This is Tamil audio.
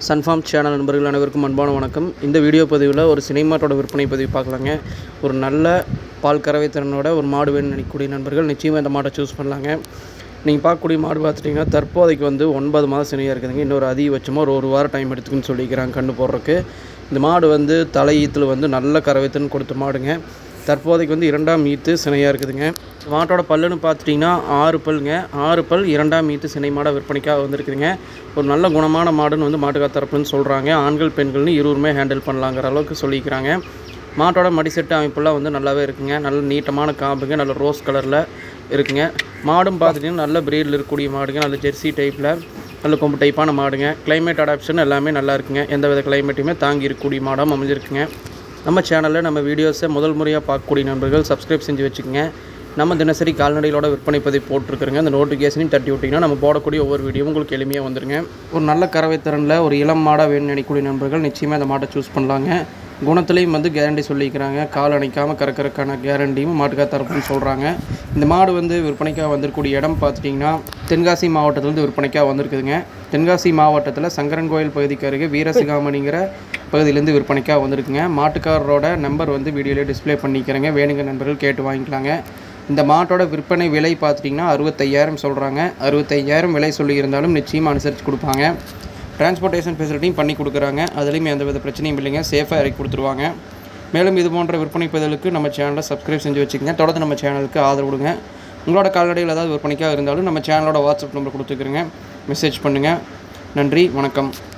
சன்ஃபார்ம் சேனல் நண்பர்கள் அனைவருக்கும் அன்பான வணக்கம் இந்த வீடியோ பதிவில் ஒரு சினைமாட்டோட விற்பனை பதிவு பார்க்கலாங்க ஒரு நல்ல பால் கறவை திறனோட ஒரு மாடு வேணும்னு நினைக்கக்கூடிய நண்பர்கள் நிச்சயமாக இந்த மாட்டை சூஸ் பண்ணலாங்க நீங்கள் பார்க்கக்கூடிய மாடு பார்த்துட்டிங்கன்னா தற்போதைக்கு வந்து ஒன்பது மாதம் சினையாக இருக்குதுங்க இன்னொரு அதிகபட்சமாக ஒரு ஒரு வாரம் டைம் எடுத்துக்குன்னு சொல்லிக்கிறாங்க கண்டு போடுறதுக்கு இந்த மாடு வந்து தலை ஈத்தில் வந்து நல்ல கறவைத்திறன் கொடுத்த மாடுங்க தற்போதைக்கு வந்து இரண்டாம் ஈத்து சினையாக இருக்குதுங்க மாட்டோட பல்லுன்னு பார்த்துட்டிங்கன்னா ஆறு பல்லுங்க ஆறு பல் இரண்டாம் ஈத்து சினை மாடை விற்பனைக்காக வந்திருக்குதுங்க ஒரு நல்ல குணமான மாடுன்னு வந்து மாட்டுக்கார் தரப்புன்னு சொல்கிறாங்க ஆண்கள் பெண்கள்னு இருவருமே ஹேண்டில் பண்ணலாங்கிற அளவுக்கு சொல்லிக்கிறாங்க மாட்டோட மடிசெட்டு அமைப்பெல்லாம் வந்து நல்லாவே இருக்குங்க நல்ல நீட்டமான காம்புங்க நல்ல ரோஸ் கலரில் இருக்குங்க மாடும் பார்த்துட்டிங்கன்னா நல்ல பிரீடில் இருக்கக்கூடிய மாடுங்க நல்ல ஜெர்சி டைப்பில் நல்ல கொம்பு டைப்பான மாடுங்க கிளைமேட் அடாப்ஷன் எல்லாமே நல்லா இருக்குங்க எந்த வித கிளைமேட்டையுமே தாங்கி இருக்கக்கூடிய மாடம் அமைஞ்சிருக்குங்க நம்ம சேனலில் நம்ம வீடியோஸை முதல் முறையாக பார்க்கக்கூடிய நண்பர்கள் சப்ஸ்கிரைப் செஞ்சு வச்சுக்கோங்க நம்ம தினசரி கால்நடைகளோட விற்பனை பதிவு போட்டிருக்கிறோங்க அந்த நோட்டிஃபிகேஷனையும் தட்டி விட்டிங்கன்னா நம்ம போடக்கூடிய ஒவ்வொரு வீடியோ உங்களுக்கு எளிமையாக வந்துருங்க ஒரு நல்ல கறவை திறனில் ஒரு இளம் மாடாக வேணும்னு நினைக்கக்கூடிய நண்பர்கள் நிச்சயமாக அந்த மாட்டை சூஸ் பண்ணலாங்க குணத்துலேயும் வந்து கேரண்டி சொல்லிக்கிறாங்க கால் அணைக்காமல் கறக்கறக்கான கேரண்டியும் மாட்டுக்கார தரப்புன்னு சொல்கிறாங்க இந்த மாடு வந்து விற்பனைக்காக வந்திருக்கக்கூடிய இடம் பார்த்துட்டிங்கன்னா தென்காசி மாவட்டத்திலேருந்து விற்பனைக்காக வந்திருக்குதுங்க தென்காசி மாவட்டத்தில் சங்கரன் கோயில் பகுதிக்கு அருகே வீரசிகாமணிங்கிற பகுதியிலேருந்து விற்பனைக்காக வந்திருக்குங்க மாட்டுக்காரரோட நம்பர் வந்து வீடியோலேயே டிஸ்ப்ளே பண்ணிக்கிறேங்க வேணுங்க நண்பர்கள் கேட்டு வாங்கிக்கலாங்க இந்த மாட்டோட விற்பனை விலை பார்த்துட்டிங்கன்னா அறுபத்தையாயிரம் சொல்கிறாங்க அறுபத்தையாயிரம் விலை சொல்லியிருந்தாலும் நிச்சயமாக அனுசரித்து கொடுப்பாங்க டிரான்ஸ்போர்ட்டேஷன் ஃபெசிலிட்டியும் பண்ணி கொடுக்குறாங்க அதுலேயும் எந்த வித பிரச்சனையும் இல்லைங்க சேஃபாக இறக்கி கொடுத்துருவாங்க மேலும் இது போன்ற விற்பனை பதிலுக்கு நம்ம சேனலை சப்ஸ்கிரைப் செஞ்சு வச்சுக்கோங்க தொடர்ந்து நம்ம சேனலுக்கு ஆதரவு கொடுங்க உங்களோட கால்நடைகள் ஏதாவது விற்பனைக்காக இருந்தாலும் நம்ம சேனலோட வாட்ஸ்அப் நம்பர் கொடுத்துக்கிறேங்க மெசேஜ் பண்ணுங்கள் நன்றி வணக்கம்